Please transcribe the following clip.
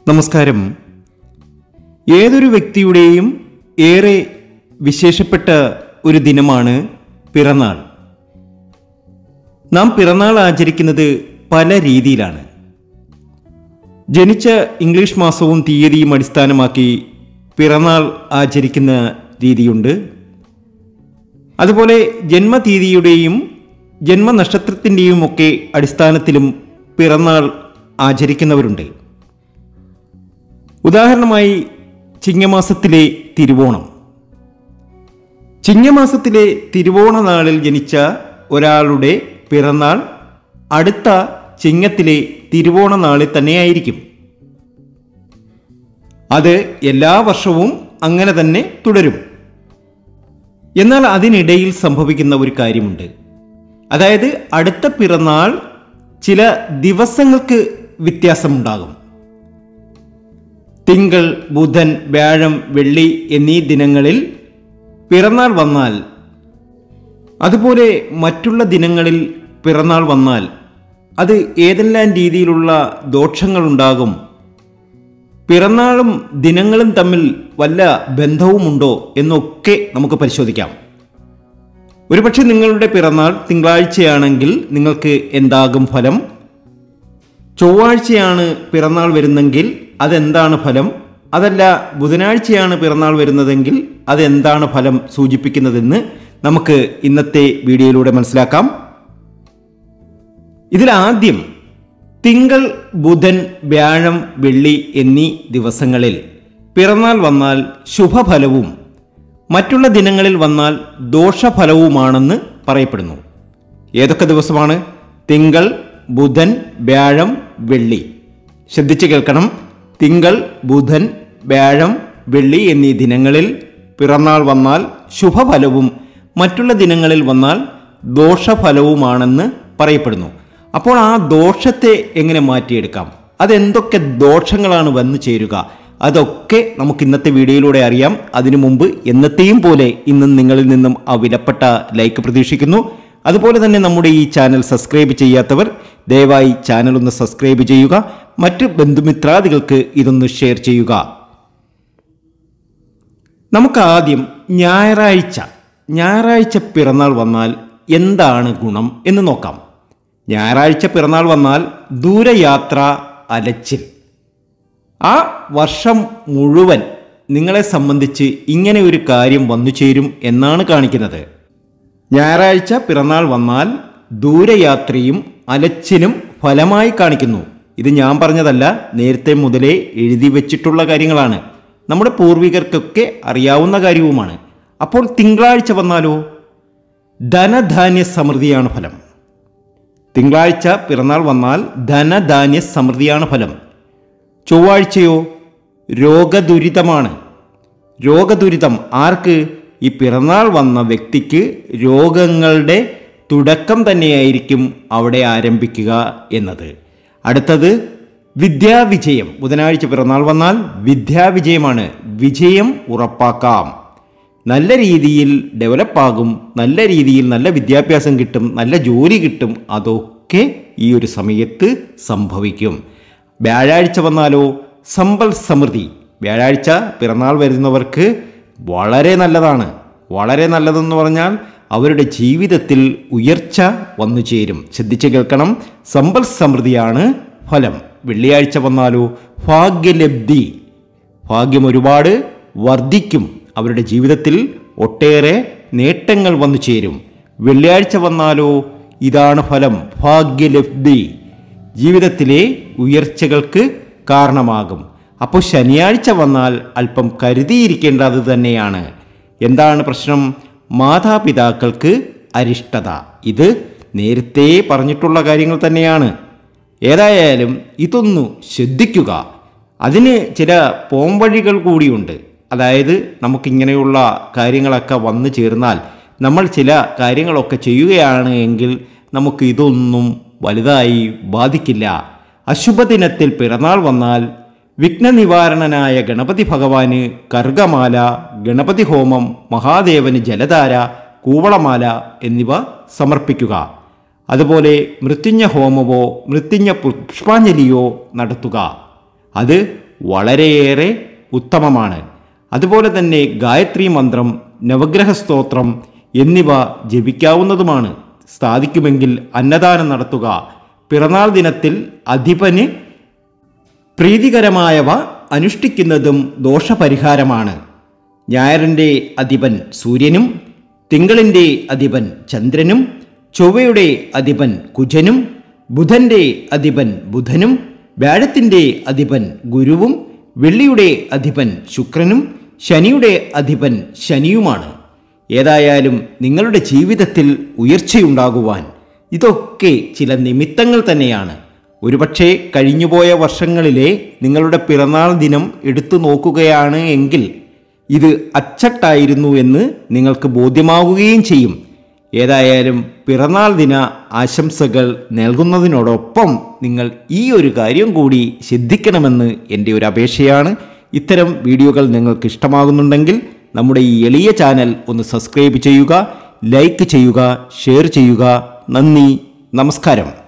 നമസ്കാരം ഏതൊരു വ്യക്തിയുടെയും ഏറെ വിശേഷപ്പെട്ട ഒരു ദിനമാണ് പിറന്നാൾ നാം പിറന്നാൾ ആചരിക്കുന്നത് പല രീതിയിലാണ് ജനിച്ച ഇംഗ്ലീഷ് മാസവും തീയതിയും അടിസ്ഥാനമാക്കി പിറന്നാൾ ആചരിക്കുന്ന രീതിയുണ്ട് അതുപോലെ ജന്മതീയതിയുടെയും ജന്മനക്ഷത്രത്തിൻ്റെയും ഒക്കെ അടിസ്ഥാനത്തിലും പിറന്നാൾ ആചരിക്കുന്നവരുണ്ട് ഉദാഹരണമായി ചിങ്ങമാസത്തിലെ തിരുവോണം ചിങ്ങമാസത്തിലെ തിരുവോണ നാളിൽ ജനിച്ച ഒരാളുടെ പിറന്നാൾ അടുത്ത ചിങ്ങത്തിലെ തിരുവോണ നാളിൽ തന്നെയായിരിക്കും അത് എല്ലാ വർഷവും അങ്ങനെ തന്നെ തുടരും എന്നാൽ അതിനിടയിൽ സംഭവിക്കുന്ന ഒരു കാര്യമുണ്ട് അതായത് അടുത്ത പിറന്നാൾ ചില ദിവസങ്ങൾക്ക് വ്യത്യാസമുണ്ടാകും തിങ്കൾ ബുധൻ വ്യാഴം വെള്ളി എന്നീ ദിനങ്ങളിൽ പിറന്നാൾ വന്നാൽ അതുപോലെ മറ്റുള്ള ദിനങ്ങളിൽ പിറന്നാൾ വന്നാൽ അത് ഏതെല്ലാം രീതിയിലുള്ള ദോഷങ്ങളുണ്ടാകും പിറന്നാളും ദിനങ്ങളും തമ്മിൽ വല്ല ബന്ധവുമുണ്ടോ എന്നൊക്കെ നമുക്ക് പരിശോധിക്കാം ഒരുപക്ഷെ നിങ്ങളുടെ പിറന്നാൾ തിങ്കളാഴ്ചയാണെങ്കിൽ നിങ്ങൾക്ക് എന്താകും ഫലം ചൊവ്വാഴ്ചയാണ് പിറന്നാൾ വരുന്നെങ്കിൽ അതെന്താണ് ഫലം അതല്ല ബുധനാഴ്ചയാണ് പിറന്നാൾ വരുന്നതെങ്കിൽ അതെന്താണ് ഫലം സൂചിപ്പിക്കുന്നതെന്ന് നമുക്ക് ഇന്നത്തെ വീഡിയോയിലൂടെ മനസ്സിലാക്കാം ഇതിലാദ്യം തിങ്കൾ ബുധൻ വ്യാഴം വെള്ളി എന്നീ ദിവസങ്ങളിൽ പിറന്നാൾ വന്നാൽ ശുഭഫലവും മറ്റുള്ള ദിനങ്ങളിൽ വന്നാൽ ദോഷഫലവുമാണെന്ന് പറയപ്പെടുന്നു ഏതൊക്കെ ദിവസമാണ് തിങ്കൾ ബുധൻ വ്യാഴം വെള്ളി ശ്രദ്ധിച്ചു കേൾക്കണം തിങ്കൾ ബുധൻ വ്യാഴം വെള്ളി എന്നീ ദിനങ്ങളിൽ പിറന്നാൾ വന്നാൽ ശുഭഫലവും മറ്റുള്ള ദിനങ്ങളിൽ വന്നാൽ ദോഷഫലവുമാണെന്ന് പറയപ്പെടുന്നു അപ്പോൾ ആ ദോഷത്തെ എങ്ങനെ മാറ്റിയെടുക്കാം അതെന്തൊക്കെ ദോഷങ്ങളാണ് വന്നു ചേരുക അതൊക്കെ നമുക്ക് ഇന്നത്തെ വീഡിയോയിലൂടെ അറിയാം അതിനു മുമ്പ് എന്നത്തെയും പോലെ ഇന്നും നിങ്ങളിൽ നിന്നും ആ വിലപ്പെട്ട ലൈക്ക് പ്രതീക്ഷിക്കുന്നു അതുപോലെ തന്നെ നമ്മുടെ ഈ ചാനൽ സബ്സ്ക്രൈബ് ചെയ്യാത്തവർ ദയവായി ചാനൽ ഒന്ന് സബ്സ്ക്രൈബ് ചെയ്യുക മറ്റ് ബന്ധുമിത്രാദികൾക്ക് ഇതൊന്ന് ഷെയർ ചെയ്യുക നമുക്ക് ആദ്യം ഞായറാഴ്ച ഞായറാഴ്ച പിറന്നാൾ വന്നാൽ എന്താണ് ഗുണം എന്ന് നോക്കാം ഞായറാഴ്ച പിറന്നാൾ വന്നാൽ ദൂരയാത്ര അലച്ചിൽ ആ വർഷം മുഴുവൻ നിങ്ങളെ സംബന്ധിച്ച് ഇങ്ങനെ ഒരു കാര്യം വന്നു ചേരും എന്നാണ് കാണിക്കുന്നത് ഞായറാഴ്ച പിറന്നാൾ വന്നാൽ ദൂരയാത്രയും അലച്ചിലും ഫലമായി കാണിക്കുന്നു ഇത് ഞാൻ പറഞ്ഞതല്ല നേരത്തെ മുതലേ എഴുതി വെച്ചിട്ടുള്ള കാര്യങ്ങളാണ് നമ്മുടെ പൂർവികർക്കൊക്കെ അറിയാവുന്ന കാര്യവുമാണ് അപ്പോൾ തിങ്കളാഴ്ച വന്നാലോ ധനധാന്യ സമൃദ്ധിയാണ് ഫലം തിങ്കളാഴ്ച പിറന്നാൾ വന്നാൽ ധനധാന്യ സമൃദ്ധിയാണ് ഫലം ചൊവ്വാഴ്ചയോ രോഗദുരിതമാണ് രോഗദുരിതം ആർക്ക് ഈ പിറന്നാൾ വന്ന വ്യക്തിക്ക് രോഗങ്ങളുടെ തുടക്കം തന്നെയായിരിക്കും അവിടെ ആരംഭിക്കുക എന്നത് അടുത്തത് വിദ്യാവിജയം ബുധനാഴ്ച പിറന്നാൾ വന്നാൽ വിദ്യാവിജയമാണ് വിജയം ഉറപ്പാക്കാം നല്ല രീതിയിൽ ഡെവലപ്പാകും നല്ല രീതിയിൽ നല്ല വിദ്യാഭ്യാസം കിട്ടും നല്ല ജോലി കിട്ടും അതൊക്കെ ഈ ഒരു സമയത്ത് സംഭവിക്കും വ്യാഴാഴ്ച വന്നാലോ സമ്പൽ സമൃദ്ധി വ്യാഴാഴ്ച പിറന്നാൾ വരുന്നവർക്ക് വളരെ നല്ലതാണ് വളരെ നല്ലതെന്ന് പറഞ്ഞാൽ അവരുടെ ജീവിതത്തിൽ ഉയർച്ച വന്നു ചേരും ശ്രദ്ധിച്ച് കേൾക്കണം സമ്പൽ സമൃദ്ധിയാണ് ഫലം വെള്ളിയാഴ്ച വന്നാലോ ഭാഗ്യലബ്ധി ഭാഗ്യം ഒരുപാട് വർദ്ധിക്കും അവരുടെ ജീവിതത്തിൽ ഒട്ടേറെ നേട്ടങ്ങൾ വന്നു ചേരും വെള്ളിയാഴ്ച വന്നാലോ ഇതാണ് ഫലം ഭാഗ്യലബ്ധി ജീവിതത്തിലെ ഉയർച്ചകൾക്ക് കാരണമാകും അപ്പോൾ ശനിയാഴ്ച വന്നാൽ അല്പം കരുതിയിരിക്കേണ്ടത് തന്നെയാണ് എന്താണ് പ്രശ്നം മാതാപിതാക്കൾക്ക് അരിഷ്ടത ഇത് നേരത്തെ പറഞ്ഞിട്ടുള്ള കാര്യങ്ങൾ തന്നെയാണ് ഏതായാലും ഇതൊന്നു ശ്രദ്ധിക്കുക അതിന് ചില പോംവഴികൾ കൂടിയുണ്ട് അതായത് നമുക്കിങ്ങനെയുള്ള കാര്യങ്ങളൊക്കെ വന്നു ചേർന്നാൽ നമ്മൾ ചില കാര്യങ്ങളൊക്കെ ചെയ്യുകയാണ് എങ്കിൽ നമുക്ക് ഇതൊന്നും വലുതായി ബാധിക്കില്ല അശുഭദിനത്തിൽ പിറന്നാൾ വന്നാൽ വിഘ്നനിവാരണനായ ഗണപതി ഭഗവാന് കർഗമാല ഗണപതി ഹോമം മഹാദേവന് ജലധാര കൂവളമാല എന്നിവ സമർപ്പിക്കുക അതുപോലെ മൃത്യുഞ്ഞ ഹോമമോ മൃത്യുഞ്ഞ പുഷ്പാഞ്ജലിയോ നടത്തുക അത് വളരെയേറെ ഉത്തമമാണ് അതുപോലെ തന്നെ ഗായത്രി മന്ത്രം നവഗ്രഹ സ്തോത്രം എന്നിവ ജപിക്കാവുന്നതുമാണ് സാധിക്കുമെങ്കിൽ അന്നദാനം നടത്തുക പിറന്നാൾ ദിനത്തിൽ അധിപന് പ്രീതികരമായവ അനുഷ്ഠിക്കുന്നതും ദോഷപരിഹാരമാണ് ഞായറിൻ്റെ അധിപൻ സൂര്യനും തിങ്കളിൻ്റെ അധിപൻ ചന്ദ്രനും ചൊവ്വയുടെ അധിപൻ കുജനും ബുധൻ്റെ അധിപൻ ബുധനും വ്യാഴത്തിൻ്റെ അധിപൻ ഗുരുവും വെള്ളിയുടെ അധിപൻ ശുക്രനും ശനിയുടെ അധിപൻ ശനിയുമാണ് ഏതായാലും നിങ്ങളുടെ ജീവിതത്തിൽ ഉയർച്ചയുണ്ടാകുവാൻ ഇതൊക്കെ ചില നിമിത്തങ്ങൾ തന്നെയാണ് ഒരുപക്ഷെ കഴിഞ്ഞുപോയ വർഷങ്ങളിലെ നിങ്ങളുടെ പിറന്നാൾ ദിനം എടുത്തു നോക്കുകയാണ് എങ്കിൽ ഇത് അച്ചട്ടായിരുന്നു എന്ന് നിങ്ങൾക്ക് ബോധ്യമാവുകയും ചെയ്യും ഏതായാലും പിറന്നാൾ ദിന ആശംസകൾ നൽകുന്നതിനോടൊപ്പം നിങ്ങൾ ഈ ഒരു കാര്യം കൂടി ശ്രദ്ധിക്കണമെന്ന് എൻ്റെ ഒരു അപേക്ഷയാണ് ഇത്തരം വീഡിയോകൾ നിങ്ങൾക്ക് ഇഷ്ടമാകുന്നുണ്ടെങ്കിൽ നമ്മുടെ ഈ എളിയ ചാനൽ ഒന്ന് സബ്സ്ക്രൈബ് ചെയ്യുക ലൈക്ക് ചെയ്യുക ഷെയർ ചെയ്യുക നന്ദി നമസ്കാരം